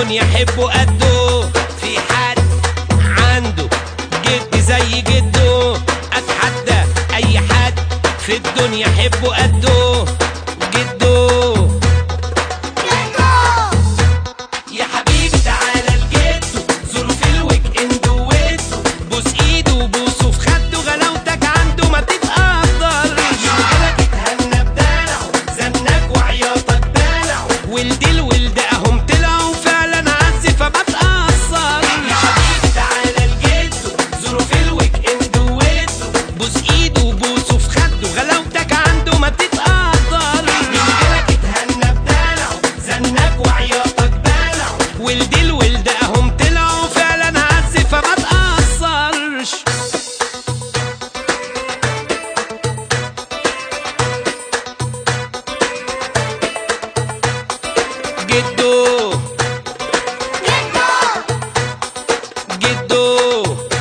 الدنيا حبه قده في حد عنده جد زي جده اتحدى اي حد في الدنيا حبه قده جده يا حبيبي تعالى لجده زوره في الويك اند ويده بوس ايده وبوسه في خده غلاوتك عنده ما تتقدرش شغلك اتهنى بدلعه زنك وعياطك دلعه والدي الولد اهم طلعوا فعلا عز فما تأثرش يا حبيبي تعالى لجده زوره في الويك اند ويده بوس ايده وبوسه في خده غلاوتك عنده ما تتقدرش شغلك اتهنى بدلعه زنك وعياطك دلعه ولدي الولد اهم طلعوا فعلا عز فما تأثرش جدو جدو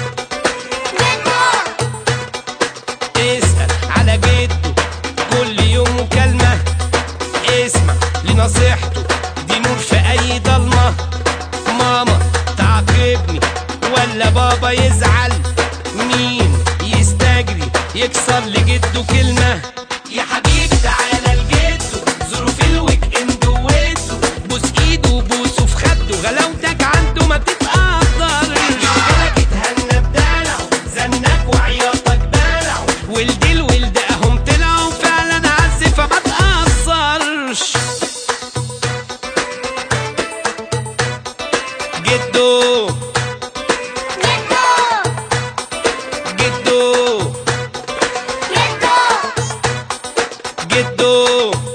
اسأل على جده كل يوم مكالمة اسمع لنصيحته دي نور في أي ضلمة ماما تعاقبني ولا بابا يزعل مين يستجري يكسر لجده كلمة يا حبيبي تعالى لجده زوره في الويك اند ويده بوس ايده وبوسه في خده غلاوتك عنده ما تتقدرش شغلك اتهنى بدلعه زنك وعياطك دلعه ولدي الولد اهم طلعوا فعلا عز فما تأثرش جدو جدو جدو